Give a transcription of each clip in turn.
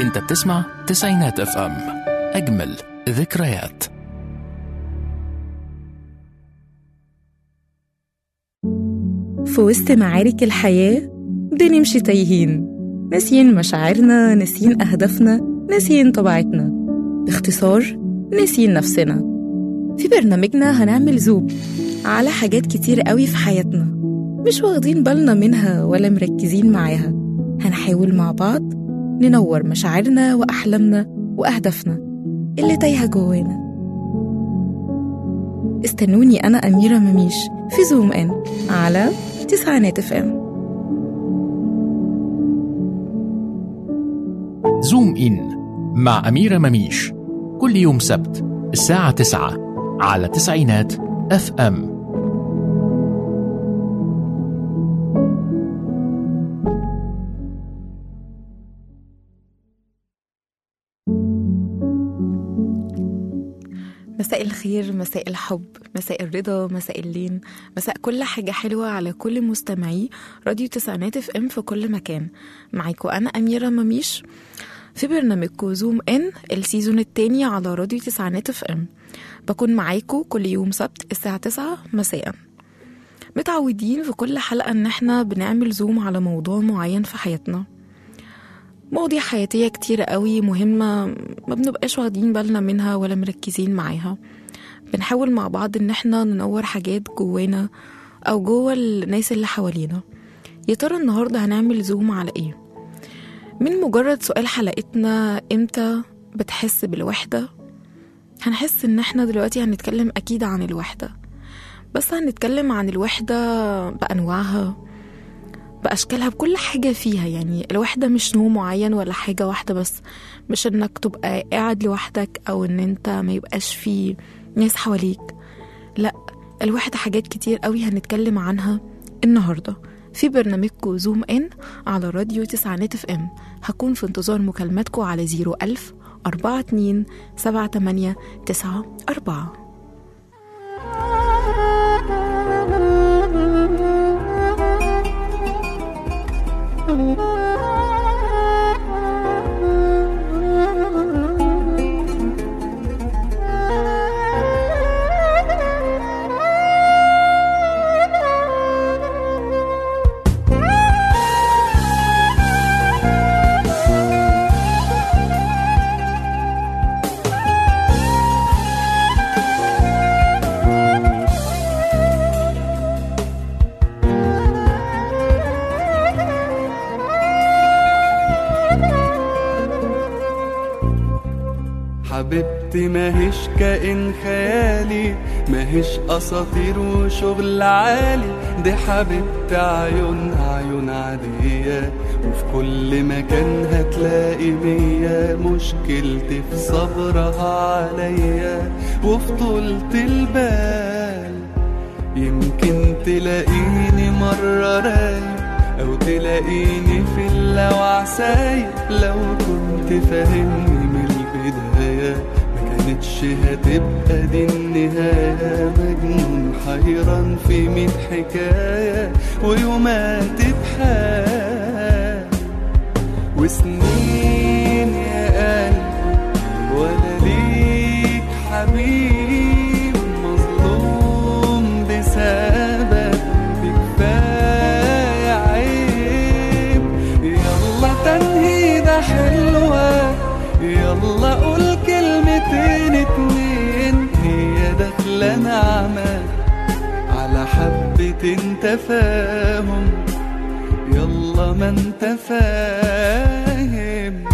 انت بتسمع تسعينات اف ام اجمل ذكريات في وسط معارك الحياة بنمشي تايهين ناسيين مشاعرنا ناسيين أهدافنا ناسيين طبيعتنا باختصار ناسيين نفسنا في برنامجنا هنعمل زوم على حاجات كتير قوي في حياتنا مش واخدين بالنا منها ولا مركزين معاها هنحاول مع بعض ننور مشاعرنا وأحلامنا وأهدافنا اللي تايهة جوانا استنوني أنا أميرة مميش في زوم إن على تسعينات اف ام زوم إن مع أميرة مميش كل يوم سبت الساعة 9 على تسعينات اف ام مساء الخير مساء الحب مساء الرضا مساء اللين مساء كل حاجة حلوة على كل مستمعي راديو تسعينات اف ام في كل مكان معاكم أنا أميرة مميش في برنامجكم زوم ان السيزون التاني على راديو تسعينات اف ام بكون معاكم كل يوم سبت الساعة تسعة مساء متعودين في كل حلقة ان احنا بنعمل زوم على موضوع معين في حياتنا مواضيع حياتية كتيرة قوي مهمة ما بنبقاش واخدين بالنا منها ولا مركزين معاها بنحاول مع بعض ان احنا ننور حاجات جوانا او جوا الناس اللي حوالينا يا ترى النهاردة هنعمل زوم على ايه من مجرد سؤال حلقتنا امتى بتحس بالوحدة هنحس ان احنا دلوقتي هنتكلم اكيد عن الوحدة بس هنتكلم عن الوحدة بأنواعها بأشكالها بكل حاجة فيها يعني الوحدة مش نوع معين ولا حاجة واحدة بس مش انك تبقى قاعد لوحدك او ان انت ما يبقاش في ناس حواليك لا الوحدة حاجات كتير قوي هنتكلم عنها النهاردة في برنامجكم زوم ان على راديو تسعينات اف ام هكون في انتظار مكالماتكم على زيرو ألف أربعة اتنين سبعة تمانية تسعة أربعة حبيبتي ماهيش كائن خيالي ماهيش اساطير وشغل عالي دي حبيبتي عيون عيون عادية وفي كل مكان هتلاقي مية مشكلتي في صبرها عليا وفي طولة البال يمكن تلاقيني مرة رايق أو تلاقيني في اللوع سايق لو كنت فاهمني من البداية ما كانتش هتبقى دي النهاية مجنون حيران في ميت حكاية ويومات بحال وسنين يا قلبي ولا ليك حبيب مظلوم بسبب كفاية عيب يلا تنهيدة حلوة يلا قول كلمتين اتنين هي داخلة نعمة على حبة تفاهم يلا ما انت فاهم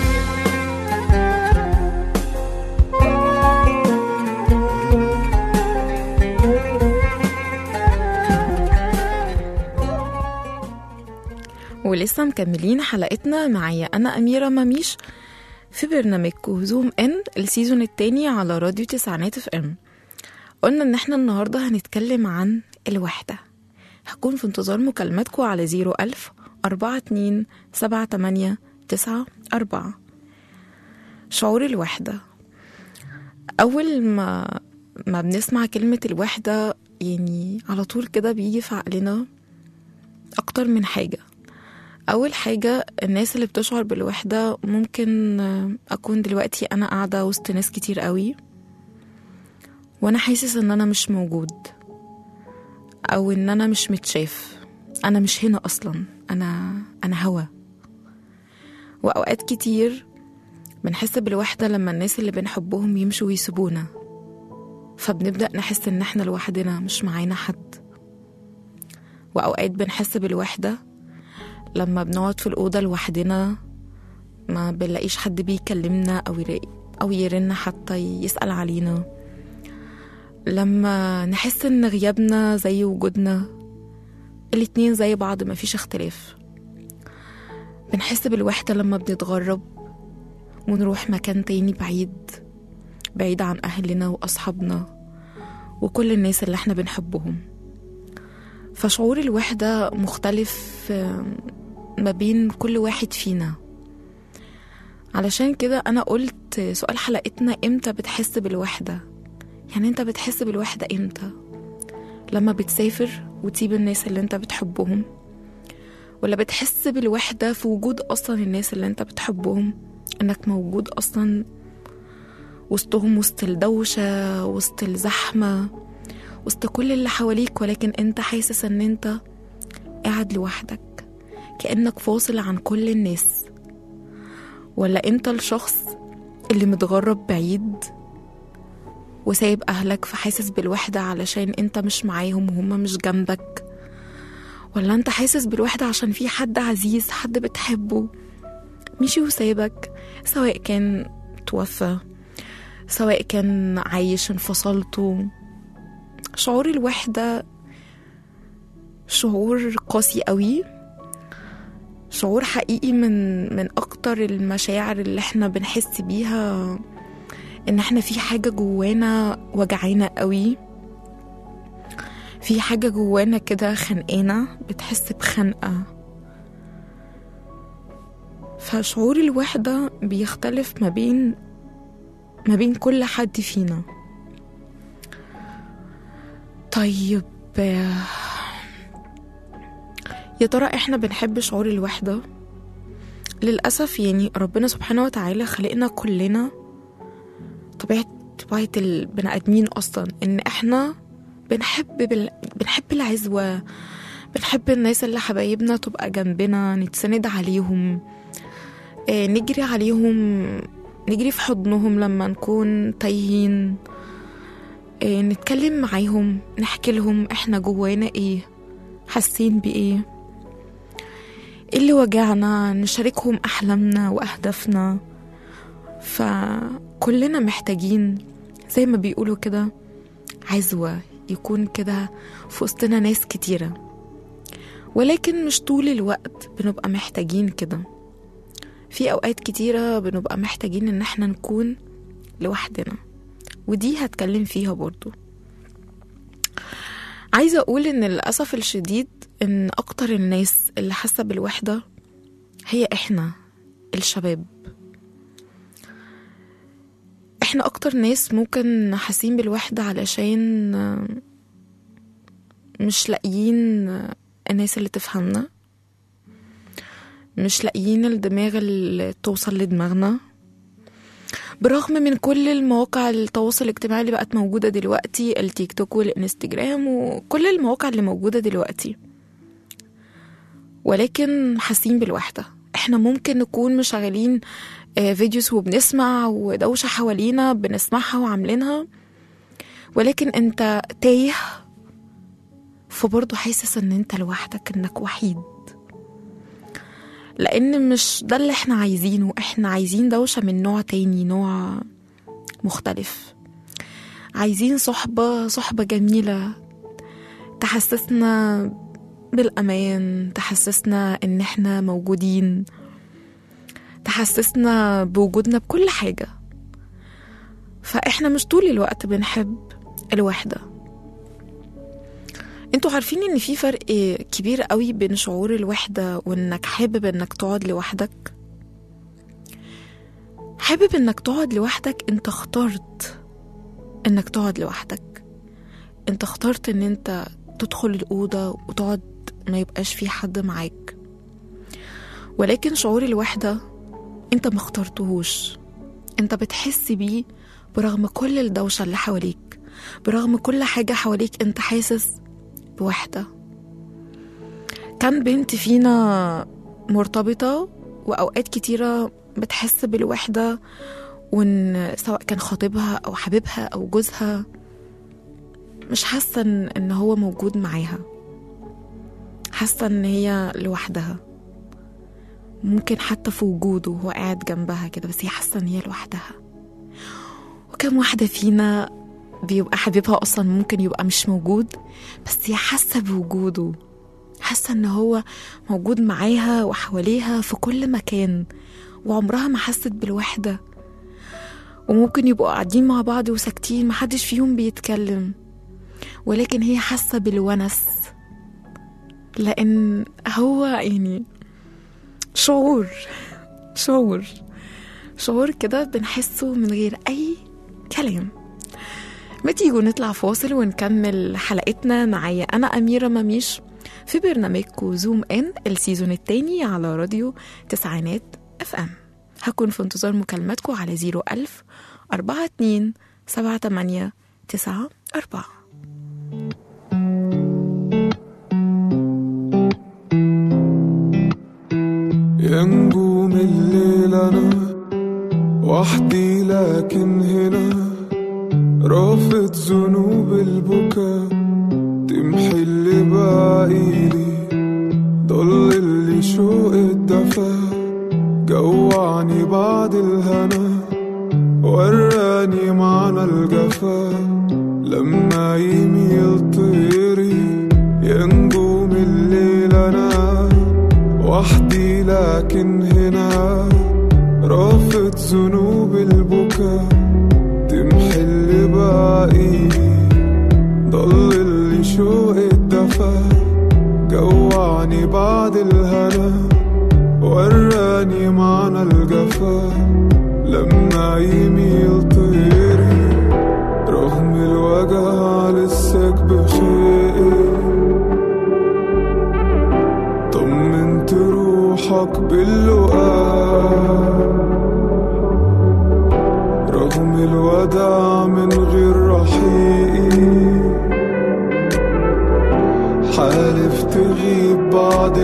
ولسه مكملين حلقتنا معايا أنا أميرة مميش في برنامجكم زوم إن السيزون التاني على راديو تسعينات اف ام قلنا إن احنا النهاردة هنتكلم عن الوحدة هكون في انتظار مكالماتكم على زيرو ألف أربعة اتنين سبعة تمانية تسعة أربعة شعور الوحدة أول ما ما بنسمع كلمة الوحدة يعني على طول كده بيجي في عقلنا أكتر من حاجة أول حاجة الناس اللي بتشعر بالوحدة ممكن آه، أكون دلوقتي أنا قاعدة وسط ناس كتير قوي وأنا حاسس إن أنا مش موجود أو إن أنا مش متشاف أنا مش هنا أصلا أنا أنا هوا وأوقات كتير بنحس بالوحدة لما الناس اللي بنحبهم يمشوا ويسيبونا فبنبدأ نحس إن إحنا لوحدنا مش معانا حد وأوقات بنحس بالوحدة لما بنقعد في الأوضة لوحدنا ما بنلاقيش حد بيكلمنا أو يلاقي أو يرن حتى يسأل علينا لما نحس إن غيابنا زي وجودنا الاتنين زي بعض مفيش اختلاف بنحس بالوحدة لما بنتغرب ونروح مكان تاني بعيد بعيد عن أهلنا وأصحابنا وكل الناس اللي احنا بنحبهم فشعور الوحدة مختلف آم، ما بين كل واحد فينا علشان كده أنا قلت سؤال حلقتنا إمتى بتحس بالوحدة يعني أنت بتحس بالوحدة إمتى لما بتسافر وتسيب الناس اللي أنت بتحبهم ولا بتحس بالوحدة في وجود أصلا الناس اللي أنت بتحبهم إنك موجود أصلا وسطهم وسط الدوشة وسط الزحمة وسط كل اللي حواليك ولكن انت حاسس ان انت قاعد لوحدك كأنك فاصل عن كل الناس ولا انت الشخص اللي متغرب بعيد وسايب أهلك فحاسس بالوحدة علشان انت مش معاهم وهم مش جنبك ولا انت حاسس بالوحدة عشان في حد عزيز حد بتحبه مشي وسايبك سواء كان توفى سواء كان عايش انفصلتوا شعور الوحدة شعور قاسي قوي شعور حقيقي من من اكتر المشاعر اللي احنا بنحس بيها ان احنا في حاجة جوانا وجعانا قوي في حاجة جوانا كده خانقانا بتحس بخنقة فشعور الوحدة بيختلف ما بين ما بين كل حد فينا طيب آه، يا ترى احنا بنحب شعور الوحدة للأسف يعني ربنا سبحانه وتعالى خلقنا كلنا طبيعة طبيعة البني آدمين أصلا إن احنا بنحب بال... بنحب العزوة بنحب الناس اللي حبايبنا تبقى جنبنا نتسند عليهم آه، نجري عليهم نجري في حضنهم لما نكون تايهين آه، نتكلم معاهم نحكي لهم احنا جوانا ايه حاسين بايه ايه اللي وجعنا نشاركهم احلامنا واهدافنا فكلنا محتاجين زي ما بيقولوا كده عزوة يكون كده في وسطنا ناس كتيرة ولكن مش طول الوقت بنبقى محتاجين كده في أوقات كتيرة بنبقى محتاجين إن احنا نكون لوحدنا ودي هتكلم فيها برضو عايزة أقول إن للأسف الشديد إن أكتر الناس اللي حاسة بالوحدة هي إحنا الشباب إحنا أكتر ناس ممكن حاسين بالوحدة علشان آه، مش لاقيين آه، الناس اللي تفهمنا مش لاقيين الدماغ اللي توصل لدماغنا برغم من كل المواقع التواصل الاجتماعي اللي بقت موجودة دلوقتي التيك توك والانستجرام وكل المواقع اللي موجودة دلوقتي ولكن حاسين بالوحدة احنا ممكن نكون مشغلين آه، فيديوز وبنسمع ودوشة حوالينا بنسمعها وعاملينها ولكن انت تايه فبرضه حاسس ان انت لوحدك انك وحيد لان مش ده اللي احنا عايزينه احنا عايزين دوشة من نوع تاني نوع مختلف عايزين صحبة صحبة جميلة تحسسنا بالأمان تحسسنا إن إحنا موجودين تحسسنا بوجودنا بكل حاجة فإحنا مش طول الوقت بنحب الوحدة انتوا عارفين ان في فرق كبير قوي بين شعور الوحدة وانك حابب انك تقعد لوحدك حابب انك تقعد لوحدك انت اخترت انك تقعد لوحدك انت اخترت ان انت تدخل الأوضة وتقعد ما يبقاش في حد معاك ولكن شعور الوحدة انت ما اخترتهوش انت بتحس بيه برغم كل الدوشة اللي حواليك برغم كل حاجة حواليك انت حاسس بوحدة كان بنت فينا مرتبطة وأوقات كتيرة بتحس بالوحدة وإن سواء كان خطيبها أو حبيبها أو جوزها مش حاسة إن- إن هو موجود معاها حاسة إن هي لوحدها ممكن حتى في وجوده وهو قاعد جنبها كده بس هي حاسة إن هي لوحدها وكم واحدة فينا بيبقى حبيبها أصلا ممكن يبقى مش موجود بس هي حاسة بوجوده حاسة إن هو موجود معاها وحواليها في كل مكان وعمرها ما حست بالوحدة وممكن يبقوا قاعدين مع بعض وساكتين محدش فيهم بيتكلم ولكن هي حاسة بالونس لأن هو يعني شعور شعور شعور كده بنحسه من غير أي كلام ما تيجوا نطلع فاصل ونكمل حلقتنا معايا أنا أميرة مميش في برنامجكم زوم إن السيزون التاني على راديو تسعينات اف ام هكون في انتظار مكالماتكم على زيرو ألف أربعة اتنين سبعة تمانية تسعة أربعة يا نجوم الليل انا وحدي لكن هنا رافض ذنوب البكا تمحي اللي باقيلي ضل اللي شوق الدفا جوعني بعد الهنا وراني معنى الجفا لما يميل طيري يا نجوم الليل انا وحدي لكن هنا رافض ذنوب البكا تمحي اللي باقيلي ضل اللي شوق الدفا جوعني بعد الهنا وراني معنى الجفا لما يميل طيري رغم الوجع لساك بخير طمنت روحك باللقاء رغم الوداع من غير رحيق حالف تغيب بعد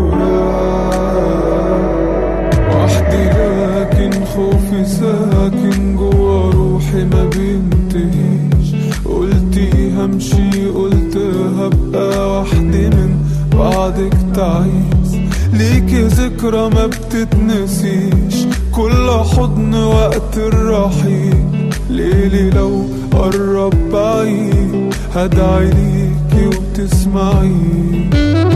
الفراق وحدي لكن خوفي ساكن جوا روحي ما بينتهيش قلتي همشي قلت هبقى وحدي من بعدك تعيس ليكي ذكرى ما بتتنسيش كل حضن وقت الرحيل ليلي لو قرب بعيد هدعي ليكي وتسمعي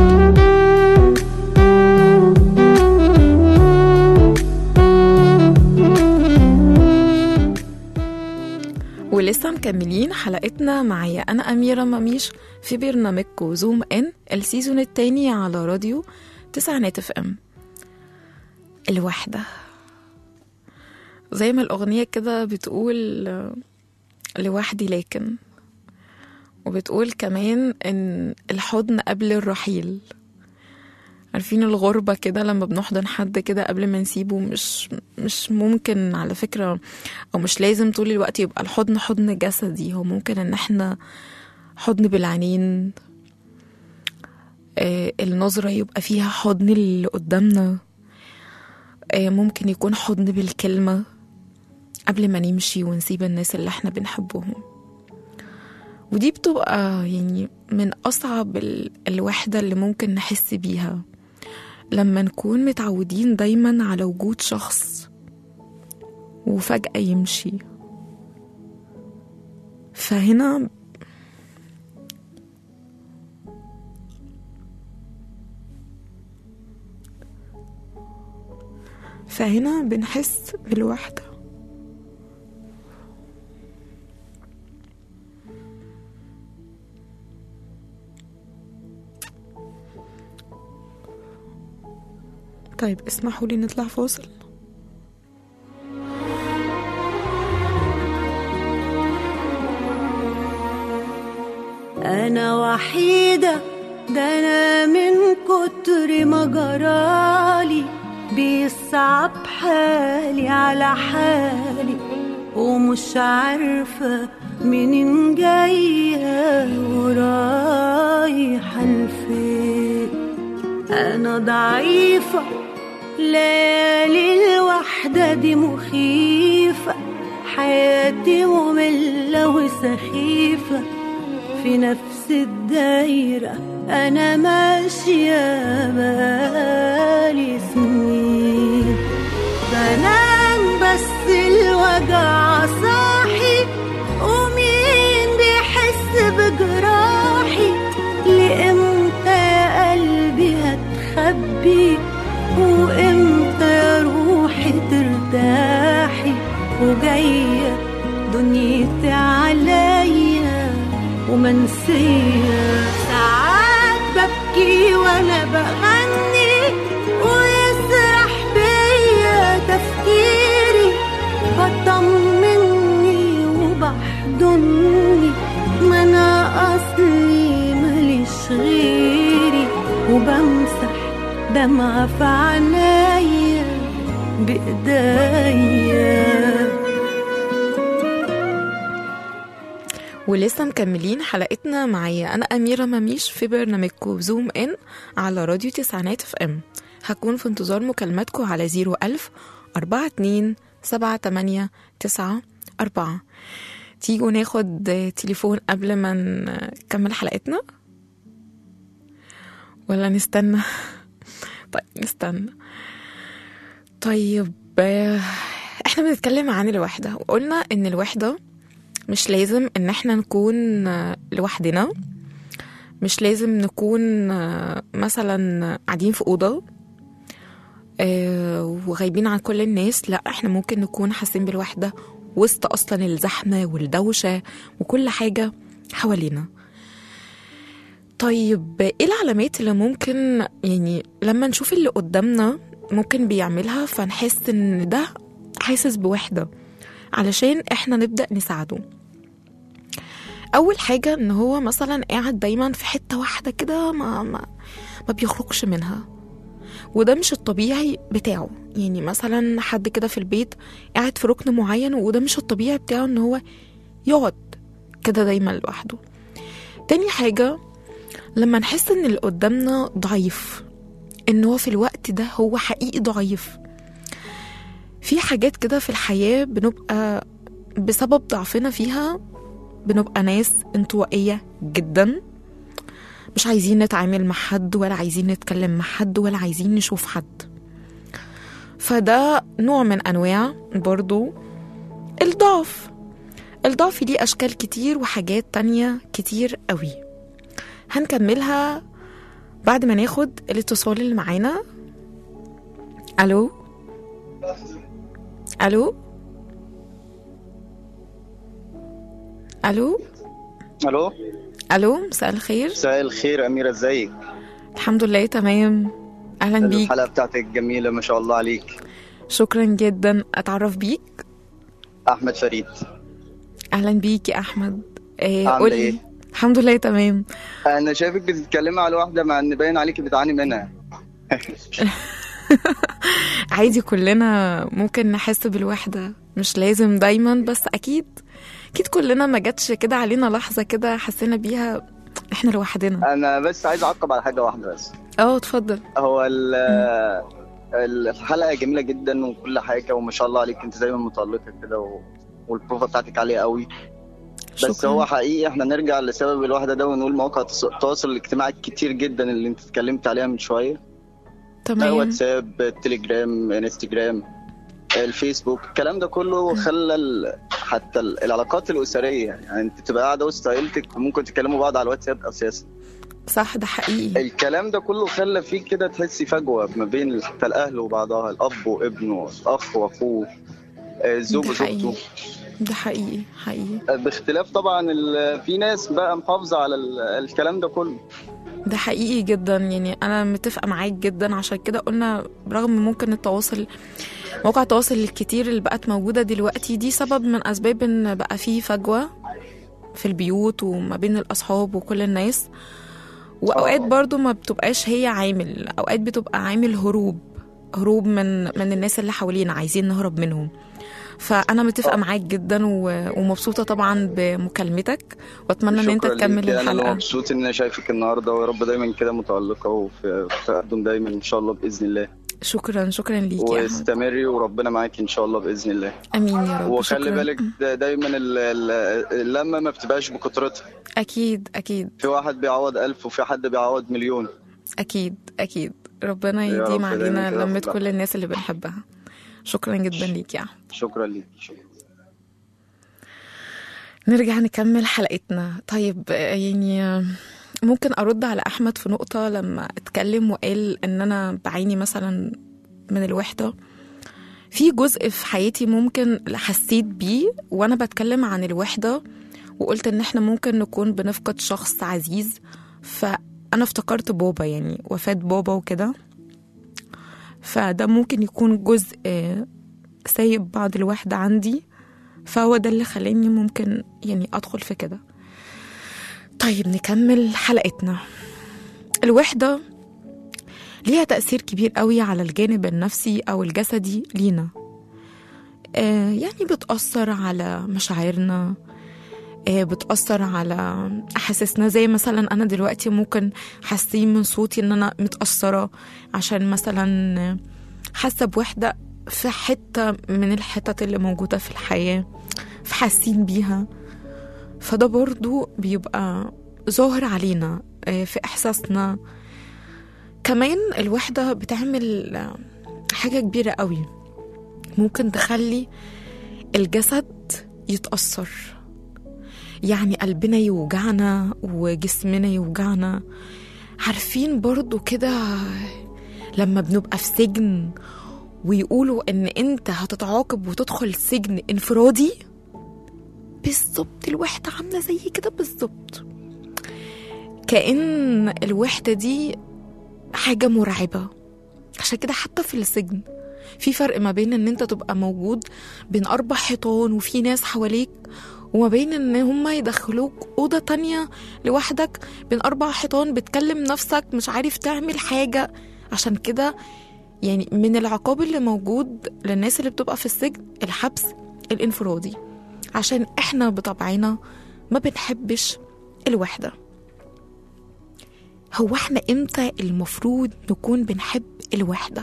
ولسه مكملين حلقتنا معايا أنا أميرة مميش في برنامجكم زوم إن السيزون التاني على راديو تسعينات اف ام الوحدة زي ما الأغنية كده بتقول آه، لوحدي لكن وبتقول كمان إن الحضن قبل الرحيل عارفين الغربة كده لما بنحضن حد كده قبل ما نسيبه مش مش ممكن على فكرة أو مش لازم طول الوقت يبقى الحضن حضن جسدي هو ممكن إن احنا حضن بالعينين آه النظرة يبقى فيها حضن اللي قدامنا آه ممكن يكون حضن بالكلمة قبل ما نمشي ونسيب الناس اللي احنا بنحبهم ودي بتبقى يعني من أصعب ال- الوحدة اللي ممكن نحس بيها لما نكون متعودين دايما على وجود شخص وفجأة يمشي فهنا فهنا بنحس بالوحدة طيب اسمحوا لي نطلع فاصل أنا وحيدة ده أنا من كتر ما جرالي بيصعب حالي على حالي ومش عارفة منين جاية ورايحة لفين أنا ضعيفة ليالي الوحدة دي مخيفة حياتي مملة وسخيفة في نفس الدايرة أنا ماشية بقالي سنين بنام بس الوجع صاحي ومين بيحس بجراحي لإمتى يا قلبي هتخبي وإمتى يا روحي ترتاحي وجاية دنيتي عليا ومنسية ساعات ببكي وأنا بغني ويسرح بيا تفكيري بطمني وبحضني ما أنا أصلي ماليش غيري وبمسح دمعة في عينيا بإيديا ولسه مكملين حلقتنا معايا أنا أميرة مميش في برنامجكم زوم إن على راديو تسعينات اف ام هكون في انتظار مكالماتكم على زيرو ألف أربعة اتنين سبعة تمانية تسعة أربعة تيجوا ناخد تليفون قبل ما نكمل حلقتنا ولا نستنى طيب نستنى طيب آه، احنا بنتكلم عن الوحدة وقلنا ان الوحدة مش لازم ان احنا نكون آه، لوحدنا مش لازم نكون آه، مثلا قاعدين في أوضة آه، وغايبين عن كل الناس لا احنا ممكن نكون حاسين بالوحدة وسط أصلا الزحمة والدوشة وكل حاجة حوالينا طيب ايه العلامات اللي ممكن يعني لما نشوف اللي قدامنا ممكن بيعملها فنحس ان ده حاسس بوحدة علشان احنا نبدأ نساعده اول حاجة ان هو مثلا قاعد دايما في حتة واحدة كده ما, ما, ما بيخرجش منها وده مش الطبيعي بتاعه يعني مثلا حد كده في البيت قاعد في ركن معين وده مش الطبيعي بتاعه ان هو يقعد كده دايما لوحده تاني حاجة لما نحس ان اللي قدامنا ضعيف ان هو في الوقت ده هو حقيقي ضعيف في حاجات كده في الحياة بنبقى بسبب ضعفنا فيها بنبقى ناس انطوائية جدا مش عايزين نتعامل مع حد ولا عايزين نتكلم مع حد ولا عايزين نشوف حد فده نوع من أنواع برضو الضعف الضعف ليه أشكال كتير وحاجات تانية كتير قوي هنكملها بعد ما ناخد الاتصال اللي معانا الو الو الو الو الو مساء الخير مساء الخير اميره ازيك الحمد لله تمام اهلا بيك الحلقه بتاعتك جميله ما شاء الله عليك شكرا جدا اتعرف بيك احمد فريد اهلا بيك يا احمد إيه عاملة قولي إيه؟ الحمد لله تمام انا شايفك بتتكلمي على واحده مع ان باين عليكي بتعاني منها عادي كلنا ممكن نحس بالوحدة مش لازم دايما بس أكيد أكيد كلنا ما جاتش كده علينا لحظة كده حسينا بيها إحنا لوحدنا انا بس عايز اعقب على حاجه واحده بس اه اتفضل هو ال الحلقه جميله جدا وكل حاجه وما شاء الله عليك انت دايما متالقه كده و... والبروفا بتاعتك عاليه قوي بس شكراً. هو حقيقي احنا نرجع لسبب الوحده ده ونقول مواقع التس- التواصل الاجتماعي كتير جدا اللي انت اتكلمت عليها من شويه ده تمام واتساب تليجرام انستجرام الفيسبوك الكلام ده كله خلى ال- حتى ال- العلاقات الاسريه يعني انت تبقى قاعده وسط عيلتك وممكن تكلموا بعض على الواتساب اساسا صح ده حقيقي الكلام ده كله خلى فيك كده تحسي فجوه ما بين حتى الاهل وبعضها الاب وابنه الاخ واخوه آه، الزوج ده وزوجته حقيقي ده حقيقي حقيقي آه، باختلاف طبعا ال- في ناس بقى محافظه على ال- الكلام ده كله ده حقيقي جدا يعني انا متفقه معاك جدا عشان كده قلنا برغم ممكن التواصل مواقع التواصل الكتير اللي بقت موجوده دلوقتي دي سبب من اسباب ان بقى في فجوه في البيوت وما بين الاصحاب وكل الناس واوقات آه. برضو ما بتبقاش هي عامل اوقات بتبقى عامل هروب هروب من من الناس اللي حوالينا عايزين نهرب منهم فانا متفقه معاك جدا و- ومبسوطه طبعا بمكالمتك واتمنى ان انت شكراً تكمل ليكي. انا اللي الحلقه مبسوط ان انا شايفك النهارده ويا رب دايما كده متالقه وفي في تقدم دايما ان شاء الله باذن الله شكرا شكرا ليك يا احمد واستمري وربنا معاكي ان شاء الله باذن الله امين يا رب وخلي شكراً. بالك دا- دايما ال- ال- اللمه ما بتبقاش بكترتها اكيد اكيد في واحد بيعوض ألف وفي حد بيعوض مليون اكيد اكيد ربنا يا رب يديم دايماً علينا كده لمة في كل الناس اللي بنحبها شكرا جدا ليك يا احمد شكرا ليك شكرا نرجع نكمل حلقتنا طيب آه، يعني آه، ممكن ارد على احمد في نقطه لما اتكلم وقال ان انا بعاني مثلا من الوحده في جزء في حياتي ممكن حسيت بيه وانا بتكلم عن الوحده وقلت ان احنا ممكن نكون بنفقد شخص عزيز فانا افتكرت بابا يعني وفاه بابا وكده فده ممكن يكون جزء آه، سايب بعض الوحده عندي فهو ده اللي خلاني ممكن يعني ادخل في كده طيب نكمل حلقتنا الوحدة ليها تأثير كبير قوي على الجانب النفسي أو الجسدي لينا آه يعني بتأثر على مشاعرنا آه بتأثر على أحاسيسنا زي مثلا أنا دلوقتي ممكن حاسين من صوتي إن أنا متأثرة عشان مثلا حاسة بوحدة في حتة من الحتت اللي موجودة في الحياة فحاسين بيها فده برضو بيبقى ظاهر علينا آه، في إحساسنا كمان الوحدة بتعمل آه، حاجة كبيرة قوي ممكن تخلي الجسد يتأثر يعني قلبنا يوجعنا وجسمنا يوجعنا عارفين برضو كده لما بنبقى في سجن ويقولوا ان انت هتتعاقب وتدخل سجن انفرادي بالظبط الوحدة عاملة زي كده بالظبط كأن الوحدة دي حاجة مرعبة عشان كده حتى في السجن في فرق ما بين ان انت تبقى موجود بين اربع حيطان وفي ناس حواليك وما بين ان هما يدخلوك اوضة تانية لوحدك بين اربع حيطان بتكلم نفسك مش عارف تعمل حاجة عشان كده يعني من العقاب اللي موجود للناس اللي بتبقى في السجن الحبس الانفرادي عشان احنا بطبعنا ما بنحبش الوحدة هو احنا امتى المفروض نكون بنحب الوحدة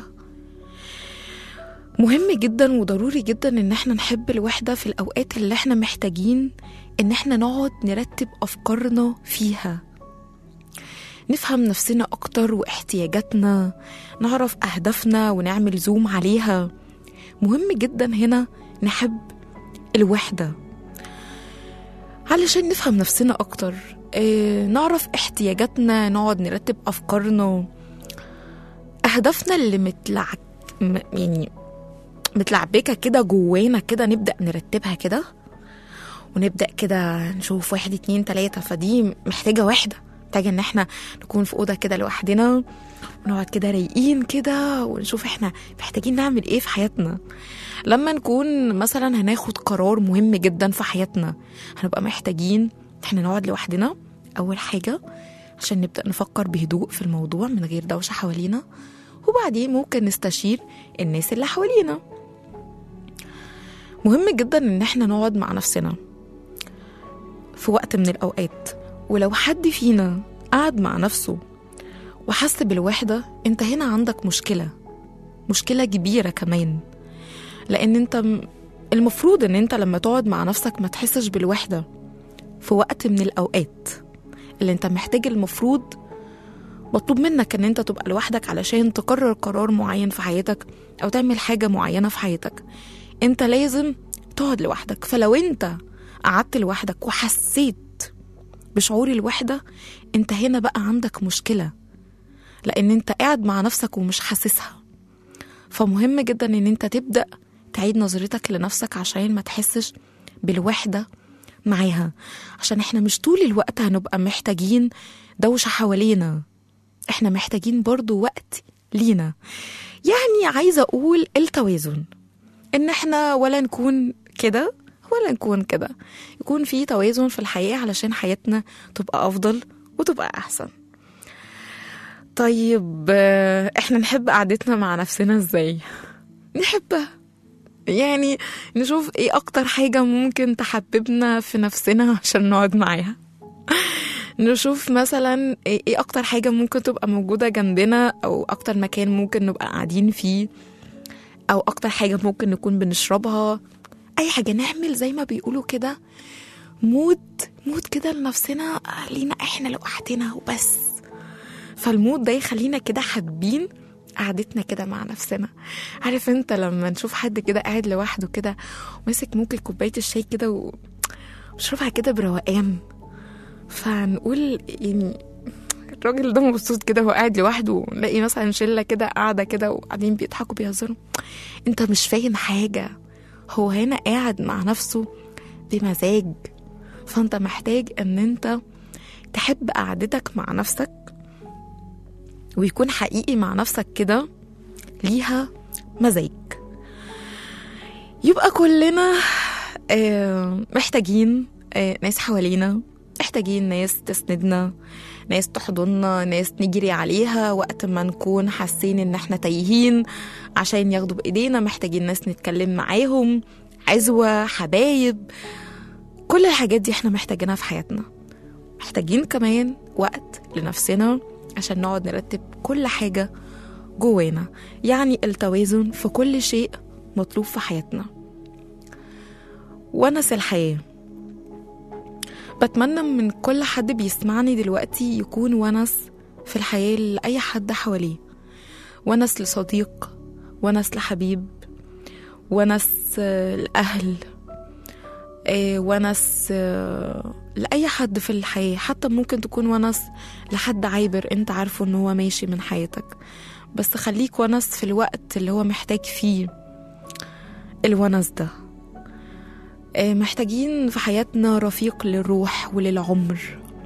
مهم جدا وضروري جدا ان احنا نحب الوحدة في الاوقات اللي احنا محتاجين ان احنا نقعد نرتب افكارنا فيها نفهم نفسنا اكتر واحتياجاتنا نعرف اهدافنا ونعمل زوم عليها مهم جدا هنا نحب الوحدة علشان نفهم نفسنا أكتر آه، نعرف احتياجاتنا نقعد نرتب أفكارنا أهدافنا اللي متلع م- يعني متلعبكة كده جوانا كده نبدأ نرتبها كده ونبدأ كده نشوف واحد اتنين تلاتة فدي محتاجة واحدة محتاجة ان احنا نكون في أوضة كده لوحدنا ونقعد كده رايقين كده ونشوف احنا محتاجين نعمل ايه في حياتنا لما نكون مثلا هناخد قرار مهم جدا في حياتنا هنبقى محتاجين احنا نقعد لوحدنا اول حاجة عشان نبدأ نفكر بهدوء في الموضوع من غير دوشة حوالينا وبعدين ممكن نستشير الناس اللي حوالينا مهم جدا ان احنا نقعد مع نفسنا في وقت من الاوقات ولو حد فينا قعد مع نفسه وحس بالوحدة انت هنا عندك مشكلة مشكلة كبيرة كمان لان انت م- المفروض ان انت لما تقعد مع نفسك ما تحسش بالوحدة في وقت من الاوقات اللي انت محتاج المفروض مطلوب منك ان انت تبقى لوحدك علشان تقرر قرار معين في حياتك او تعمل حاجة معينة في حياتك انت لازم تقعد لوحدك فلو انت قعدت لوحدك وحسيت بشعور الوحدة انت هنا بقى عندك مشكلة لان انت قاعد مع نفسك ومش حاسسها فمهم جدا ان انت تبدأ تعيد نظرتك لنفسك عشان ما تحسش بالوحدة معاها عشان احنا مش طول الوقت هنبقى محتاجين دوشة حوالينا احنا محتاجين برضو وقت لينا يعني عايزة اقول التوازن ان احنا ولا نكون كده ولا نكون كده يكون في توازن في الحياة علشان حياتنا تبقى افضل وتبقى احسن طيب آه، احنا نحب قعدتنا مع نفسنا ازاي نحبها يعني نشوف ايه اكتر حاجة ممكن تحببنا في نفسنا عشان نقعد معاها نشوف مثلا ايه إيه اكتر حاجة ممكن تبقى موجودة جنبنا او اكتر مكان ممكن نبقى قاعدين فيه او اكتر حاجة ممكن نكون بنشربها اي حاجة نعمل زي ما بيقولوا كده مود مود كده لنفسنا لينا احنا لوحدنا وبس فالمود ده يخلينا كده حابين قعدتنا كده مع نفسنا عارف انت لما نشوف حد كده قاعد لوحده كده وماسك ممكن كوباية الشاي كده و- وشربها كده بروقان فنقول يعني الراجل ده مبسوط كده وهو قاعد لوحده ونلاقي مثلا شلة كده قاعدة كده وقاعدين بيضحكوا بيهزروا انت مش فاهم حاجة هو هنا قاعد مع نفسه بمزاج فانت محتاج ان انت تحب قعدتك مع نفسك ويكون حقيقي مع نفسك كده ليها مزاج يبقى كلنا آه، محتاجين آه، ناس حوالينا محتاجين ناس تسندنا ناس تحضننا ناس نجري عليها وقت ما نكون حاسين ان احنا تايهين عشان ياخدوا بايدينا محتاجين ناس نتكلم معاهم عزوة حبايب كل الحاجات دي احنا محتاجينها في حياتنا محتاجين كمان وقت لنفسنا عشان نقعد نرتب كل حاجة جوانا يعني التوازن في كل شيء مطلوب في حياتنا ونس الحياة بتمنى من كل حد بيسمعني دلوقتي يكون ونس في الحياة لأي حد حواليه ونس لصديق ونس لحبيب ونس آه، لأهل آه، ونس آه، لأي حد في الحياة حتى ممكن تكون ونس لحد عابر انت عارفه ان هو ماشي من حياتك بس خليك ونس في الوقت اللي هو محتاج فيه الونس ده آه، محتاجين في حياتنا رفيق للروح وللعمر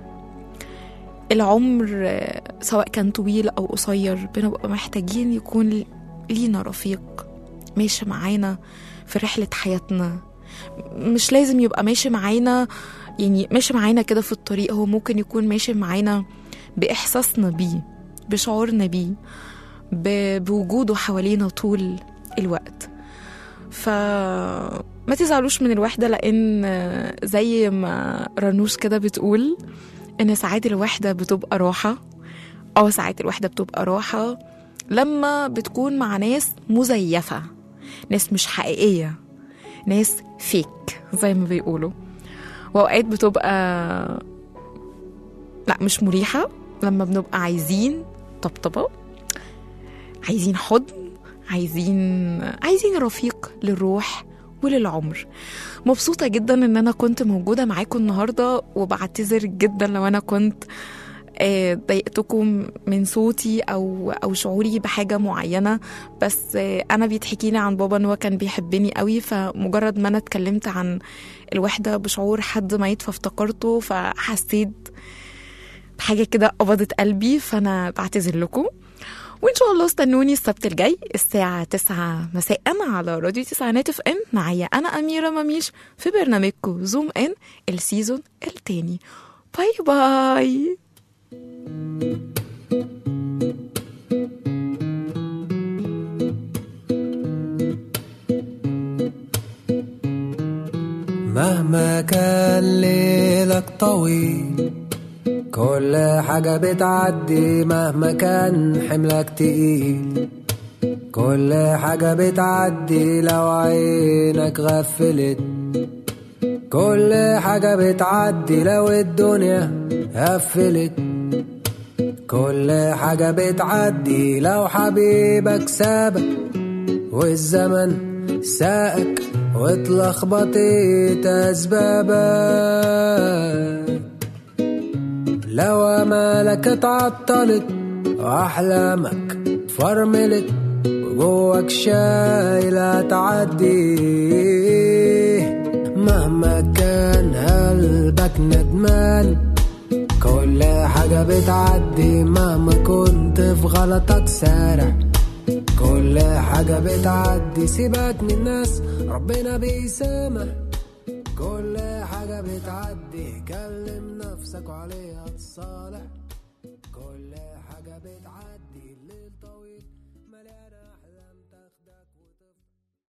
العمر آه، سواء كان طويل أو قصير بنبقى محتاجين يكون لينا رفيق ماشي معانا في رحلة حياتنا مش لازم يبقى ماشي معانا يعني ماشي معانا كده في الطريق هو ممكن يكون ماشي معانا بإحساسنا بيه بشعورنا بيه ب- بوجوده حوالينا طول الوقت فما تزعلوش من الوحدة لأن زي ما رنوش كده بتقول إن ساعات الوحدة بتبقى راحة أو ساعات الوحدة بتبقى راحة لما بتكون مع ناس مزيفة ناس مش حقيقية ناس فيك زي ما بيقولوا وأوقات بتبقى لا مش مريحة لما بنبقى عايزين طبطبة عايزين حضن عايزين عايزين رفيق للروح وللعمر مبسوطة جدا ان انا كنت موجودة معاكم النهاردة وبعتذر جدا لو انا كنت آه، ضايقتكم من صوتي او او شعوري بحاجه معينه بس آه، انا بيتحكي لي عن بابا ان هو كان بيحبني قوي فمجرد ما انا اتكلمت عن الوحده بشعور حد ميت فافتكرته فحسيت بحاجه كده قبضت قلبي فانا بعتذر لكم وان شاء الله استنوني السبت الجاي الساعة 9 مساء على راديو تسعينات اف ام معايا انا اميرة مميش في برنامجكم زوم ان السيزون التاني باي باي مهما كان ليلك طويل كل حاجة بتعدي مهما كان حملك تقيل كل حاجة بتعدي لو عينك غفلت كل حاجة بتعدي لو الدنيا قفلت كل حاجة بتعدي لو حبيبك سابك والزمن ساقك واتلخبطت أسبابك لو أمالك اتعطلت وأحلامك فرملت وجواك شايلة تعدي مهما كان قلبك ندمان كل حاجة بتعدي مهما كنت في غلطك سارح كل حاجة بتعدي سيبك من الناس ربنا بيسامح كل حاجة بتعدي كلم نفسك وعليها تصالح